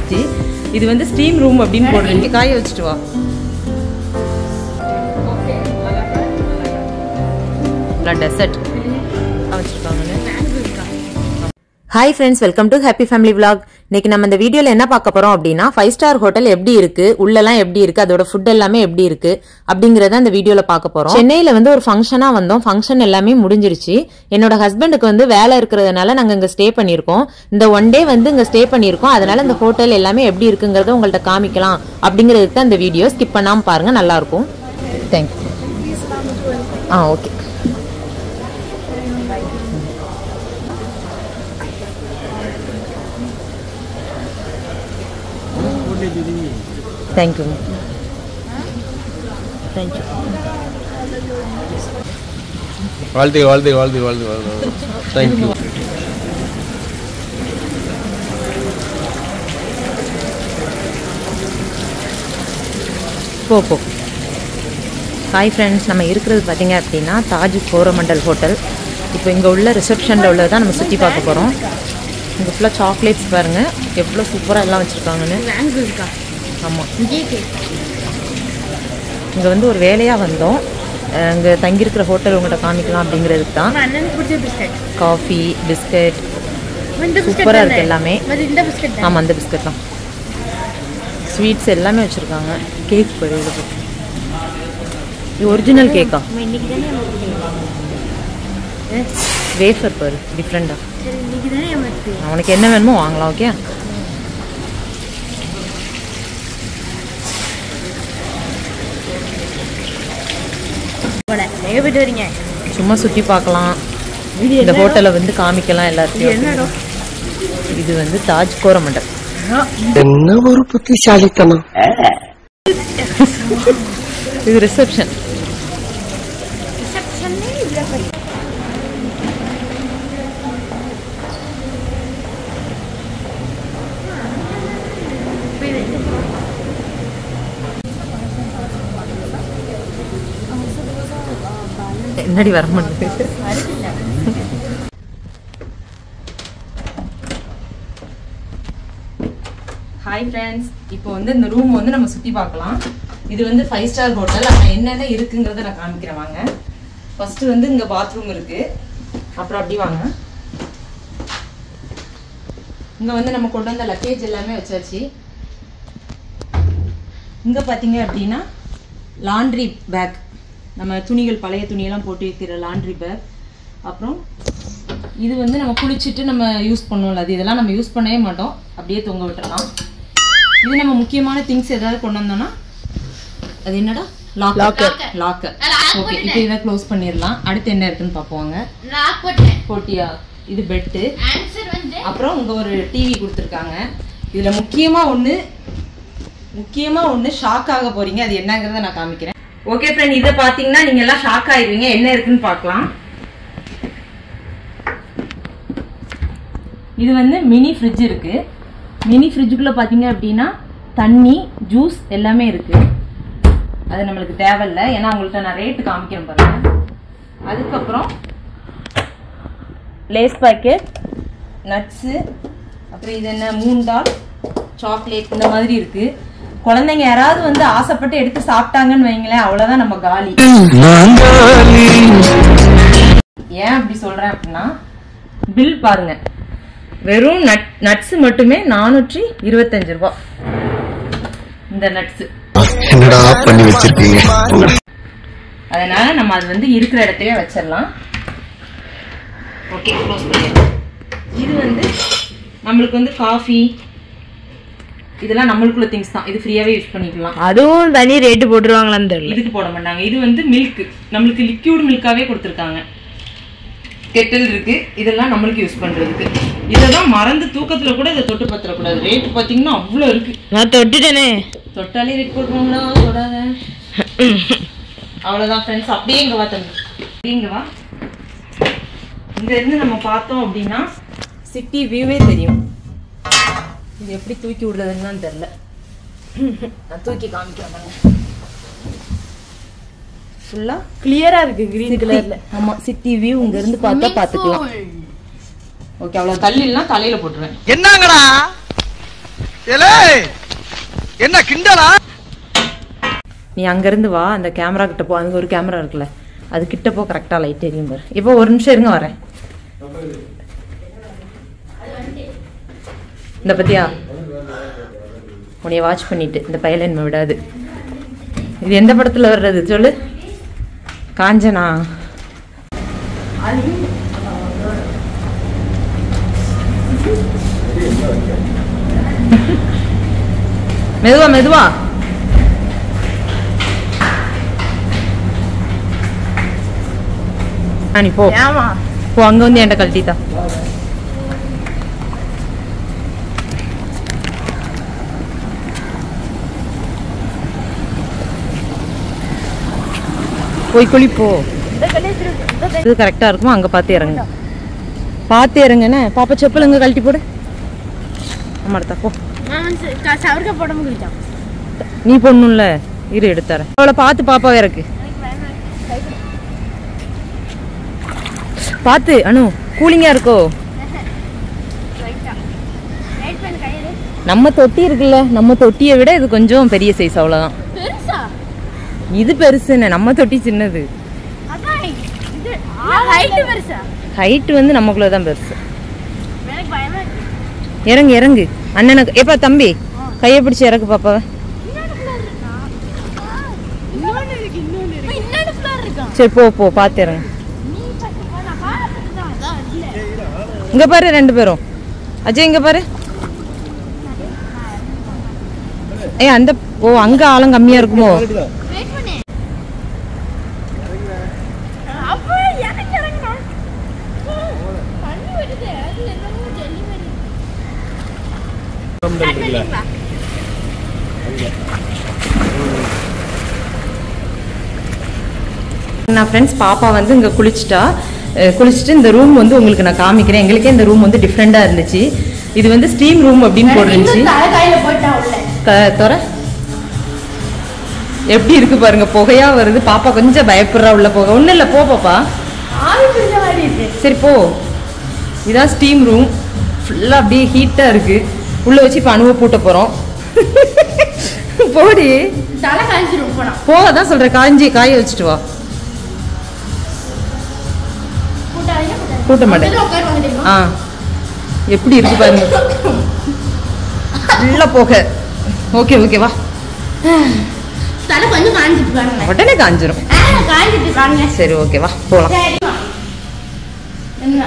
வந்துருச்சு இது வந்து ஸ்டீம் ரூம் அப்படின்னு போடுறீங்க காய வச்சுட்டு வா டெசர்ட் வச்சுருக்காங்கன்னு hi friends welcome to happy family vlog இன்னைக்கு நம்ம இந்த வீடியோவில் என்ன பார்க்க போறோம் அப்படின்னா ஃபைவ் ஸ்டார் ஹோட்டல் எப்படி இருக்கு உள்ளெல்லாம் எப்படி இருக்கு அதோட ஃபுட் எல்லாமே எப்படி இருக்கு அப்படிங்கறத இந்த வீடியோல பார்க்க போறோம் சென்னையில வந்து ஒரு ஃபங்க்ஷனா வந்தோம் ஃபங்க்ஷன் எல்லாமே முடிஞ்சிருச்சு என்னோட ஹஸ்பண்டுக்கு வந்து வேலை இருக்கிறதுனால நாங்க இங்க ஸ்டே பண்ணியிருக்கோம் இந்த ஒன் டே வந்து இங்க ஸ்டே பண்ணியிருக்கோம் அதனால இந்த ஹோட்டல் எல்லாமே எப்படி இருக்குங்கிறத உங்கள்ட்ட காமிக்கலாம் அப்படிங்கிறதுக்கு தான் இந்த வீடியோ ஸ்கிப் பண்ணாம பாருங்க நல்லா இருக்கும் thank you ah okay thank you thank you வாழ்த்து வாழ்த்து வாழ்த்து வாழ்த்து வாழ்த்து தேங்க்யூ போ போ ஹாய் ஃப்ரெண்ட்ஸ் நம்ம இருக்கிறது பார்த்தீங்க அப்படின்னா தாஜ் கோரமண்டல் ஹோட்டல் இப்போ இங்கே உள்ள ரிசப்ஷனில் உள்ளது தான் நம்ம சுற்றி பார்க்க போகிறோம் இங்கே ஃபுல்லாக சாக்லேட்ஸ் பாருங்கள் எவ்வளோ சூப்பராக எல்லாம் வச்சுருக்காங்கன்னு ஆமாம் இங்கே வந்து ஒரு வேலையாக வந்தோம் இங்கே தங்கியிருக்கிற ஹோட்டல் உங்கள்கிட்ட காமிக்கலாம் அப்படிங்கிறதுக்கு தான் அண்ணனுக்கு பிடிச்ச பிஸ்கட் காஃபி பிஸ்கட் இந்த பிஸ்கட் சூப்பராக இருக்குது எல்லாமே அது இந்த பிஸ்கட் தான் ஆமாம் அந்த பிஸ்கட் தான் ஸ்வீட்ஸ் எல்லாமே வச்சுருக்காங்க கேக் பாரு இவ்வளோ பெருசு. இது ஒரிஜினல் கேக்கா இன்னைக்கு தானே வேஃபர் பாரு டிஃப்ரெண்டா சரி இன்னைக்கு தானே ஏமாத்து அவனுக்கு என்ன வேணுமோ வாங்கலாம் ஓகே போல எங்க போயிட்டு வரீங்க சும்மா சுற்றி பார்க்கலாம் இந்த ஹோட்டலை வந்து காமிக்கலாம் எல்லாத்தையும் என்னடா இது வந்து தாஜ் கோரமண்டல் என்ன ஒரு புத்திசாலித்தனம் இது ரிசப்ஷன் ரிசப்ஷனே இவ்வளோ பெரிய என்னடி வர மாட்டேங்குது ஹாய் ஃப்ரெண்ட்ஸ் இப்போ வந்து இந்த ரூம் வந்து நம்ம சுற்றி பார்க்கலாம் இது வந்து ஃபைவ் ஸ்டார் ஹோட்டல் அங்கே என்னென்ன இருக்குங்கிறத நான் காமிக்கிறேன் வாங்க ஃபர்ஸ்ட் வந்து இங்கே பாத்ரூம் இருக்கு அப்புறம் அப்படி வாங்க இங்கே வந்து நம்ம கொண்டு வந்த லக்கேஜ் எல்லாமே வச்சாச்சு இங்கே பார்த்தீங்க அப்படின்னா லாண்ட்ரி பேக் நம்ம துணிகள் பழைய துணியெல்லாம் போட்டு வைக்கிற லாண்ட்ரி பேக் அப்புறம் இது வந்து நம்ம குளிச்சுட்டு நம்ம யூஸ் பண்ணுவோம்ல அது இதெல்லாம் நம்ம யூஸ் பண்ணவே மாட்டோம் அப்படியே தொங்க விட்டுறலாம் இது நம்ம முக்கியமான திங்ஸ் ஏதாவது கொண்டு வந்தோம்னா அது என்னடா லாக்கர் லாக்கர் ஓகே இப்போ இதை க்ளோஸ் பண்ணிடலாம் அடுத்து என்ன இருக்குன்னு பார்ப்போங்க நான் போட்டேன் போட்டியா இது பெட்டு ஆன்சர் வந்து அப்புறம் இங்க ஒரு டிவி கொடுத்துருக்காங்க இதுல முக்கியமா ஒண்ணு முக்கியமா ஒண்ணு ஷாக் ஆக போறீங்க அது என்னங்கறத நான் காமிக்கிறேன் ஓகே ஃப்ரெண்ட் இதை பாத்தீங்கன்னா நீங்க எல்லாம் ஷாக் ஆயிருவீங்க என்ன இருக்குன்னு பார்க்கலாம் இது வந்து மினி ஃப்ரிட்ஜ் இருக்கு மினி ஃப்ரிட்ஜுக்குள்ள பாத்தீங்க அப்படின்னா தண்ணி ஜூஸ் எல்லாமே இருக்கு அது நம்மளுக்கு தேவையில்லை ஏன்னா உங்கள்கிட்ட நான் ரேட்டு காமிக்கிறேன் பாருங்க அதுக்கப்புறம் லேஸ் பாக்கெட் நட்ஸு அப்புறம் இது என்ன மூண்டால் சாக்லேட் இந்த மாதிரி இருக்கு குழந்தைங்க யாராவது வந்து ஆசைப்பட்டு எடுத்து சாப்பிட்டாங்கன்னு வைங்களேன் அவ்வளவுதான் நம்ம காலி ஏன் அப்படி சொல்றேன் அப்படின்னா பில் பாருங்க வெறும் நட் நட்ஸ் மட்டுமே நானூற்றி இருபத்தஞ்சு ரூபா இந்த நட்ஸ் என்னடா பண்ணி வச்சிருக்கீங்க அதனால நம்ம அது வந்து இருக்கிற இடத்துலயே வச்சிடலாம் ஓகே க்ளோஸ் பண்ணிடலாம் இது வந்து நம்மளுக்கு வந்து காஃபி இதெல்லாம் நம்மளுக்குள்ள திங்ஸ் தான் இது ஃப்ரீயாவே யூஸ் பண்ணிக்கலாம் அதுவும் தனி ரேட்டு போட்டுருவாங்களான்னு தெரியல இதுக்கு போட மாட்டாங்க இது வந்து மில்க் நம்மளுக்கு லிக்யூட் மில்காவே கொடுத்துருக்காங்க கெட்டில் இருக்கு இதெல்லாம் நம்மளுக்கு யூஸ் பண்றதுக்கு இதெல்லாம் மறந்து தூக்கத்துல கூட இதை தொட்டு பத்திரக்கூடாது ரேட் பாத்தீங்கன்னா அவ்வளோ இருக்கு நான் தொட்டுட்டேனே தொட்டாலே ரேட் போட்டுருவாங்களா தொடாத அவ்வளோதான் ஃப்ரெண்ட்ஸ் அப்படியே இங்க வா தம்பி அப்படியே இங்க வா இங்க இருந்து நம்ம பார்த்தோம் அப்படின்னா சிட்டி வியூவே தெரியும் இது எப்படி தூக்கி விடுறதுன்னு தான் தெரியல நான் தூக்கி காமிக்கிறேன் பாருங்க ஃபுல்லா கிளியரா இருக்கு கிரீன் கலர்ல ஆமா சிட்டி வியூ இங்க இருந்து பார்த்தா பாத்துக்கலாம் ஓகே அவ்வளவு தள்ளி இல்லைன்னா தலையில போட்டுருவேன் என்னங்கடா என்ன கிண்டலா நீ அங்கேருந்து வா அந்த கேமரா கிட்ட போ அங்கே ஒரு கேமரா இருக்குல்ல அது கிட்ட போ கரெக்டாக லைட் எரியும் பாரு இப்போ ஒரு நிமிஷம் இருங்க வரேன் இந்த பத்தியா உன்னைய வாட்ச் பண்ணிட்டு இந்த பையல என்ன விடாது இது எந்த படத்துல வர்றது சொல்லு காஞ்சனா மெதுவா மெதுவா ஆ, நீ போ ஏமா போ அங்க வந்து என்கிட்ட கழட்டித்தா போய் குளிப்போ இது கரெக்டா இருக்குமா அங்க பார்த்து இறங்கு பார்த்து இறங்குண்ணே பாப்பா செப்பல் இங்க கழட்டி போடு ஆமாடா போ சவர்க்க போட முடியும் நீ பொண்ணும்ல இரு எடுத்தாரேன் அவளை பார்த்து பாப்பாவே இருக்கு பார்த்து அனு கூலிங்கா இருக்கோ நம்ம தொட்டி இருக்குல்ல நம்ம தொட்டியை விட இது கொஞ்சம் பெரிய சைஸ் அவ்வளவுதான் பெருசா இது பெருசுன்னு நம்ம தொட்டி சின்னது அதான் இது ஹைட் பெருசா ஹைட் வந்து நமக்குள்ள தான் பெருசு எனக்கு பயமா இருக்கு இறங்கு இறங்கு அண்ணனுக்கு எப்பா தம்பி கையை பிடிச்சி இறக்கு பாப்பாவை இன்னொன்னு இருக்கு இன்னொன்னு இருக்கு இன்னொன்னு ஃப்ளோர் இருக்கா சரி போ போ பார்த்து இறங்கு நீ பாத்து நான் பாத்துட்டு தான் அதான் இல்ல இங்க பாரு ரெண்டு பேரும் அஜய் இங்க பாரு ஏய் அந்த ஓ அங்க ஆழம் கம்மியா இருக்குமோ வெயிட் பண்ணு அப்ப எனக்கு இறங்குனா தண்ணி வருது அது என்னமோ ஜெல்லி மாதிரி Start பண்ணிங்களா? நான் ஃப்ரெண்ட்ஸ் பாப்பா வந்து இங்கே குளிச்சிட்டா அஹ் குளிச்சுட்டு இந்த ரூம் வந்து உங்களுக்கு நான் காமிக்கிறேன் எங்களுக்கே இந்த ரூம் வந்து டிஃப்ரெண்ட்டாக இருந்துச்சு இது வந்து ஸ்டீம் ரூம் அப்படின்னு போட்டுருந்துச்சு இன்னும் தலை கையில போட்டா உள்ள க- தொற எப்படி இருக்கு பாருங்க புகையா வருது பாப்பா கொஞ்சம் பயப்படுறா உள்ள போக ஒன்றும் இல்லை போ பாப்பா ஆவி பிடிச்ச மாதிரி இருக்கு சரி போ இதான் ஸ்டீம் ரூம் ஃபுல்லாக அப்படியே ஹீட்டாக இருக்கு உள்ள வச்சு இப்போ அணுவை பூட்ட போகிறோம் போடி தலை காய்ச்சிரும் போனா போ அதான் சொல்கிறேன் காஞ்சி காய வச்சுட்டு வா கூட்டாதீங்க கூட்டாதீங்க. கூட்ட மாட்டேன் பக்கத்துல உட்காருவாங்க தெரியுமா ஆ எப்படி இருக்கு பாருங்க உள்ள போக ஓகே ஓகே வா தலை கொஞ்சம் காஞ்சிட்டு பாருங்க உடனே காஞ்சிரும் ஆ, காஞ்சிட்டு பாருங்க சரி ஓகே வா போலாம் சரிம்மா என்ன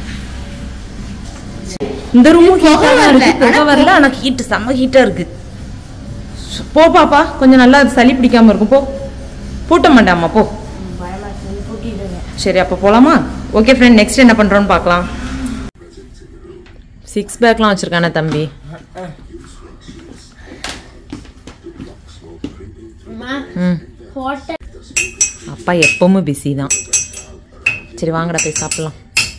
இந்த ரூமும் புகை ஹீட்டா வரல. இருக்கு புகை வரல ஆனா ஹீட் செம்ம ஹீட்டா இருக்கு போ பாப்பா கொஞ்சம் நல்லா சளி பிடிக்காம இருக்கும் போ பூட்ட மாட்டாமா போ பயமா இருக்கு கூட்டிடுங்க சரி அப்போ போலாமா ஓகே ஃப்ரெண்ட் நெக்ஸ்ட் என்ன பண்றோம்னு பார்க்கலாம் சிக்ஸ் பேக்லாம் வச்சிருக்கானே தம்பி அம்மா ம் ஹோட்டல் அப்பா எப்பவுமே பிஸி தான் சரி வாங்கடா போய் சாப்பிடலாம்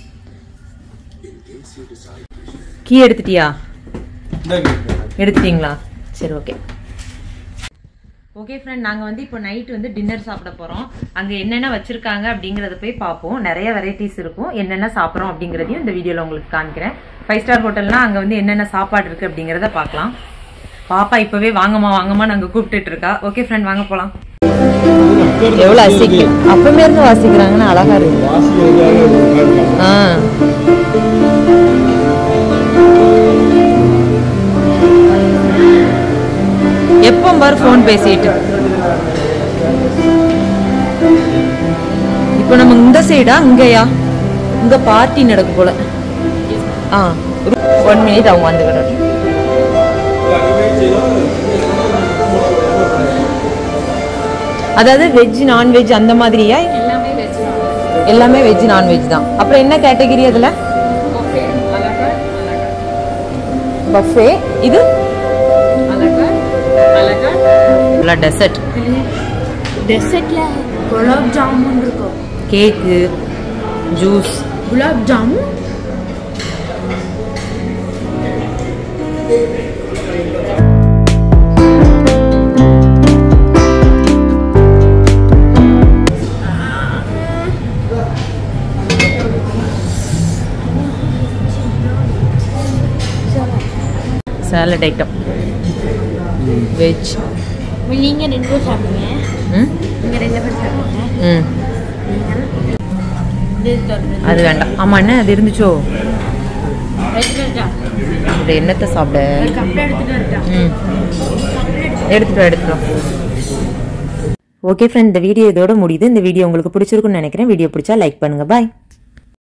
கீ எடுத்துட்டியா எடுத்துட்டீங்களா சரி ஓகே ஓகே ஃப்ரெண்ட் நாங்கள் வந்து இப்போ நைட் வந்து டின்னர் சாப்பிட போகிறோம் அங்கே என்னென்ன வச்சுருக்காங்க அப்படிங்கிறத போய் பார்ப்போம் நிறைய வெரைட்டிஸ் இருக்கும் என்னென்ன சாப்பிட்றோம் அப்படிங்கிறதையும் இந்த வீடியோவில் உங்களுக்கு காமிக்கிறேன் ஃபைவ் ஸ்டார் ஹோட்டல்னா அங்கே வந்து என்னென்ன சாப்பாடு இருக்குது அப்படிங்கிறத பார்க்கலாம் பாப்பா இப்போவே வாங்கம்மா வாங்கம்மா நாங்கள் கூப்பிட்டுட்டு இருக்கா ஓகே ஃப்ரெண்ட் வாங்க போகலாம் எவ்வளோ அசிக்கு அப்பமே இருந்து வாசிக்கிறாங்கன்னு அழகா இருக்கு ஆ எப்போ பாரு ஃபோன் பேசிட்டு இப்போ நம்ம இந்த சைடா இங்கயா இங்க பார்ட்டி நடக்கு போல ஆ ஒன் மினிட் அவங்க வந்துக்கிட்டு அதாவது வெஜ் நான்வெஜ் அந்த மாதிரியா எல்லாமே வெஜ் நான்வெஜ் தான் அப்புறம் என்ன கேட்டகரி அதுல பஃபே இது டெசர்ட் டெசர்ட்ல குலாப் ஜாமுன் இருக்கும் cake juice gulab jamun salad item veg நீங்க ரெண்டு பேர் சாப்பிடுங்க ம் நீங்க ரெண்டு பேர் சாப்பிடுங்க ம் இது தொடர்ந்து அது வேண்டாம் ஆமாம் என்ன அது இருந்துச்சோ எடுத்துட்டு வரட்டா இது என்னத்தை சாப்பிட ஒரு கப்பில் எடுத்துட்டு வரட்டா ம் கப்பில் எடுத்து எடுத்துட்டு வா, எடுத்துட்டு வா. ஓகே ஃப்ரெண்ட் இந்த வீடியோ இதோட முடியுது இந்த வீடியோ உங்களுக்கு பிடிச்சிருக்குன்னு நினைக்கிறேன் வீடியோ பிடிச்சா லைக் பண்ணுங்க பாய்